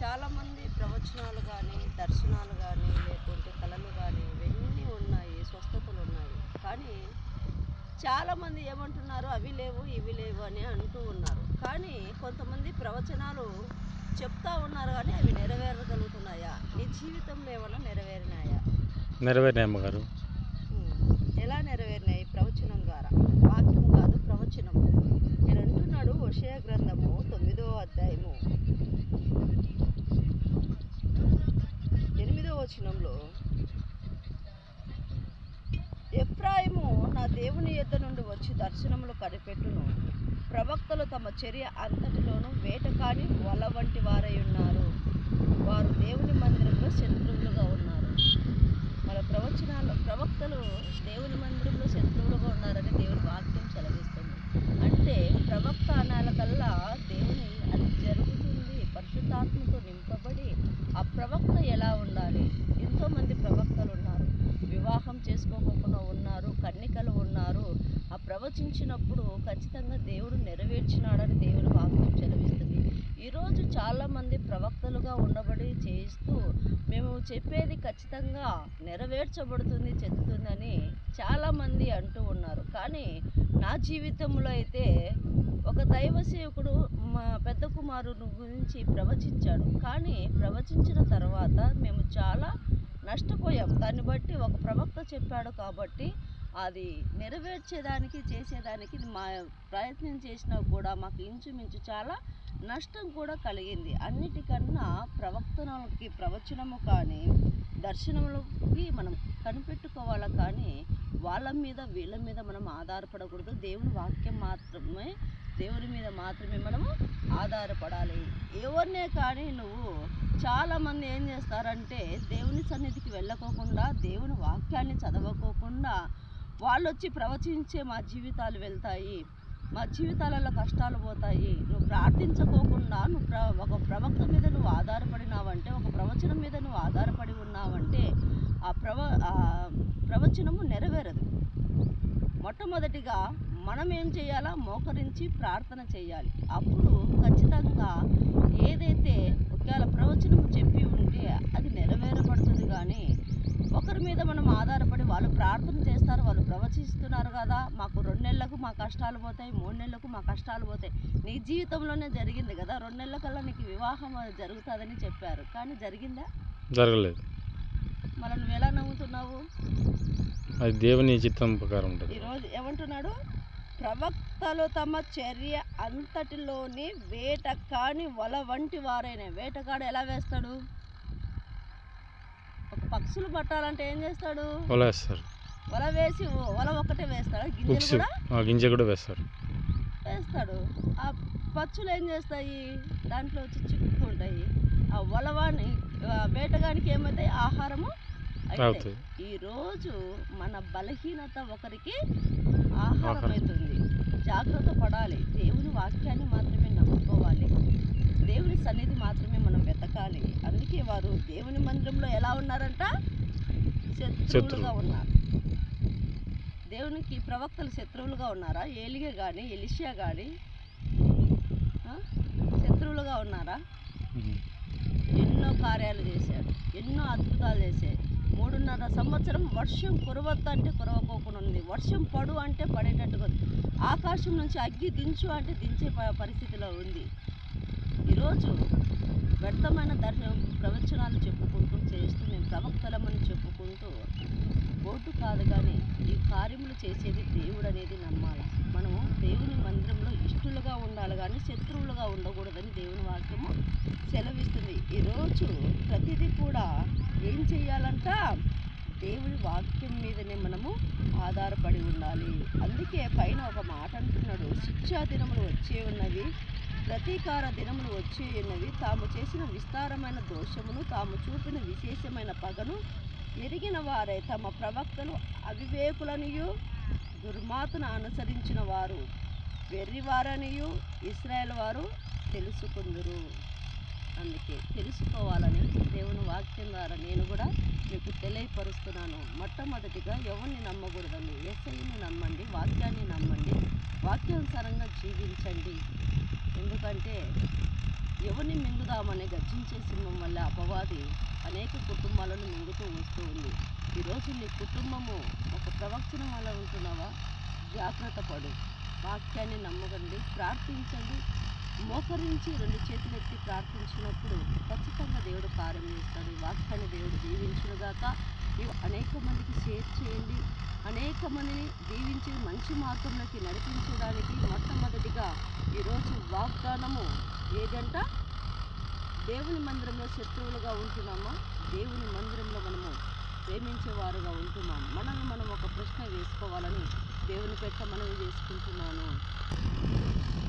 చాలామంది ప్రవచనాలు కానీ దర్శనాలు కానీ లేకుంటే కళలు కానీ ఇవన్నీ ఉన్నాయి స్వస్థతలు ఉన్నాయి కానీ చాలామంది ఏమంటున్నారు అవి లేవు ఇవి లేవు అని అంటూ ఉన్నారు కానీ కొంతమంది ప్రవచనాలు చెప్తా ఉన్నారు కానీ అవి నెరవేరగలుగుతున్నాయా నీ జీవితంలో ఏమైనా నెరవేరినాయా నెరవేరినాయి అమ్మగారు ఉమ్. ఎలా నెరవేరినాయి ప్రవచనం ద్వారా వాక్యం కాదు ప్రవచనం నేను అంటున్నాడు విషయ గ్రంథము తొమ్మిదో అధ్యాయము ఎనిమిదో వచనంలో ఎఫ్రాయిము నా దేవుని యొద్ద నుండి వచ్చి దర్శనములు కనిపెట్టును ప్రవక్తలు తమ చర్య అంతటిలోనూ వేటకాని వల వంటి వారై ఉన్నారు వారు దేవుని మందిరంలో శత్రువులుగా ఉన్నారు మన ప్రవచనాలు ప్రవక్తలు దేవుని మందిరంలో శత్రువులుగా ఉన్నారని దేవుని వాక్యం సెలవిస్తుంది అంటే ప్రవక్త అనాల కల్లా దేవుని అది జరుగుతుంది పరిశుద్ధాత్మతో నింపబడి ఆ ప్రవక్త ఎలా ఉండాలి ఎంతోమంది ప్రవక్తలు ఉన్నారు వివాహం చేసుకోకుండా ఉన్నారు కన్నికలు ఉన్నారు ఆ ప్రవచించినప్పుడు ఖచ్చితంగా దేవుడు నెరవేర్చినాడని దేవుని వాక్యం సెలవిస్తుంది ఈరోజు చాలామంది ప్రవక్తలుగా ఉండబడి చేయిస్తూ మేము చెప్పేది ఖచ్చితంగా నెరవేర్చబడుతుంది చెందుతుందని చాలామంది అంటూ ఉన్నారు కానీ నా జీవితంలో అయితే ఒక దైవ సేవకుడు మా పెద్ద కుమారుని గురించి ప్రవచించాడు కానీ ప్రవచించిన తర్వాత మేము చాలా నష్టపోయాం దాన్ని బట్టి ఒక ప్రవక్త చెప్పాడు కాబట్టి అది నెరవేర్చేదానికి చేసేదానికి మా ప్రయత్నం చేసినా కూడా మాకు ఇంచుమించు చాలా నష్టం కూడా కలిగింది అన్నిటికన్నా ప్రవక్తనలకి ప్రవచనము కానీ దర్శనములకి మనం కనిపెట్టుకోవాలి కానీ వాళ్ళ మీద వీళ్ళ మీద మనం ఆధారపడకూడదు దేవుని వాక్యం మాత్రమే దేవుని మీద మాత్రమే మనము ఆధారపడాలి ఎవరినే కానీ నువ్వు చాలామంది ఏం చేస్తారంటే దేవుని సన్నిధికి వెళ్ళకోకుండా దేవుని వాక్యాన్ని చదవకోకుండా వాళ్ళు వచ్చి ప్రవచించే మా జీవితాలు వెళ్తాయి మా జీవితాలలో కష్టాలు పోతాయి నువ్వు ప్రార్థించకోకుండా నువ్వు ప్ర ఒక ప్రవక్త మీద నువ్వు ఆధారపడినావంటే ఒక ప్రవచనం మీద నువ్వు ఆధారపడి ఉన్నావంటే ఆ ప్రవ ఆ ప్రవచనము నెరవేరదు మొట్టమొదటిగా మనం ఏం చేయాలా మోకరించి ప్రార్థన చేయాలి అప్పుడు ఖచ్చితంగా ఏదైతే ఒకవేళ ప్రవచనం చెప్పి ఉంటే అది నెరవేరబడుతుంది కానీ ఒకరి మీద మనం ఆధారపడి వాళ్ళు ప్రార్థన చేస్తారు వాళ్ళు ప్రవచిస్తున్నారు కదా మాకు రెండు నెలలకు మా కష్టాలు పోతాయి మూడు నెలలకు మా కష్టాలు పోతాయి నీ జీవితంలోనే జరిగింది కదా రెండు నెలల కల్లా నీకు వివాహం అది జరుగుతుందని చెప్పారు కానీ జరిగిందా జరగలేదు మళ్ళీ నువ్వు ఎలా నమ్ముతున్నావు అది దేవుని చిత్తం ప్రకారం ఉంటుంది ఈరోజు ఏమంటున్నాడు ప్రవక్తలు తమ చర్య అంతటిలోని వేట కాని వల వంటి వారైన వేటగాడు ఎలా వేస్తాడు ఒక పక్షులు పట్టాలంటే ఏం చేస్తాడు వల వేస్తారు వల వేసి ఓ- వల ఒకటే వేస్తాడు గింజలు బుక్స్ కూడా ఆ గింజ కూడా వేస్తారు వేస్తాడు ఆ పచ్చులు ఏం చేస్తాయి దాంట్లో వచ్చి చిక్కుకుంటాయి ఆ వలవాని ఆ వేటగానికి ఏమవుతాయి ఆహారము అయితే అవుతాయి ఈరోజు మన బలహీనత ఒకరికి ఆహారం ఆహారం. అవుతుంది జాగ్రత్త పడాలి దేవుని వాక్యాన్ని మాత్రమే నమ్ముకోవాలి దేవుని సన్నిధి మాత్రమే మనం వెతకాలి అందుకే వారు దేవుని మందిరంలో ఎలా ఉన్నారంట శత్రువులుగా శత్రువు. ఉన్నారు దేవునికి ప్రవక్తలు శత్రువులుగా ఉన్నారా ఏలియ కానీ ఎలిషియా కానీ శత్రువులుగా ఉన్నారా ఉమ్. ఎన్నో కార్యాలు చేశాడు ఎన్నో అద్భుతాలు చేశాడు మూడున్నర సంవత్సరం వర్షం కురవద్దు అంటే కురవకోకుండా ఉంది వర్షం పడు అంటే పడేటట్టుగా ఉంది ఆకాశం నుంచి అగ్గి దించు అంటే దించే ప- పరిస్థితిలో ఉంది ఈరోజు వ్యర్థమైన దర్శనం ప్రవచనాలు చెప్పుకుంటూ చేస్తూ మేము ప్రవక్తలమని చెప్పుకుంటూ ఓటు కాదు కానీ ఈ కార్యములు చేసేది దేవుడు అనేది నమ్మాలి మనము దేవుని మందిరంలో ఇష్టలుగా ఉండాలి కానీ శత్రువులుగా ఉండకూడదని దేవుని వాక్యము సెలవిస్తుంది ఈరోజు ప్రతిదీ కూడా ఏం చేయాలంట దేవుని వాక్యం మీదనే మనము ఆధారపడి ఉండాలి అందుకే పైన ఒక మాట అంటున్నాడు శిక్షా దినములు వచ్చే ఉన్నవి ప్రతీకార దినములు వచ్చే ఉన్నవి తాము చేసిన విస్తారమైన దోషమును తాము చూపిన విశేషమైన పగను ఎరిగిన వారే తమ ప్రవక్తలు అవివేకులనియు దుర్మాతను అనుసరించిన వారు వెర్రివారనియు ఇస్రాయేల్ వారు తెలుసుకుందురు అందుకే తెలుసుకోవాలని దేవుని వాక్యం ద్వారా నేను కూడా మీకు తెలియపరుస్తున్నాను మొట్టమొదటిగా ఎవరిని నమ్మకూడదండి ఎస్ఐని నమ్మండి వాక్యాన్ని నమ్మండి వాక్యానుసారంగా జీవించండి ఎందుకంటే ఎవరిని మింగుదామని గర్జించే సింహం వల్ల అపవాది అనేక కుటుంబాలను మింగుతూ వస్తూ ఉంది ఈరోజు నీ కుటుంబము ఒక ప్రవచనం వల్ల ఉంటున్నావా జాగ్రత్త పడు వాక్యాన్ని నమ్మకండి ప్రార్థించండి మోకరించి రెండు చేతులు ఎత్తి ప్రార్థించినప్పుడు ఖచ్చితంగా దేవుడు కార్యం చేస్తాడు ఈ వాక్యాన్ని దేవుడు దీవించునుగాక ఇవి అనేక మందికి షేర్ చేయండి అనేక మందిని దీవించి మంచి మార్గంలోకి నడిపించడానికి మొట్టమొదటిగా ఈరోజు వాగ్దానము ఏదంట దేవుని మందిరంలో శత్రువులుగా ఉంటున్నామా దేవుని మందిరంలో మనము ప్రేమించేవారుగా ఉంటున్నాం మనల్ని మనం ఒక ప్రశ్న వేసుకోవాలని దేవుని పెట్ట మనవి చేసుకుంటున్నాను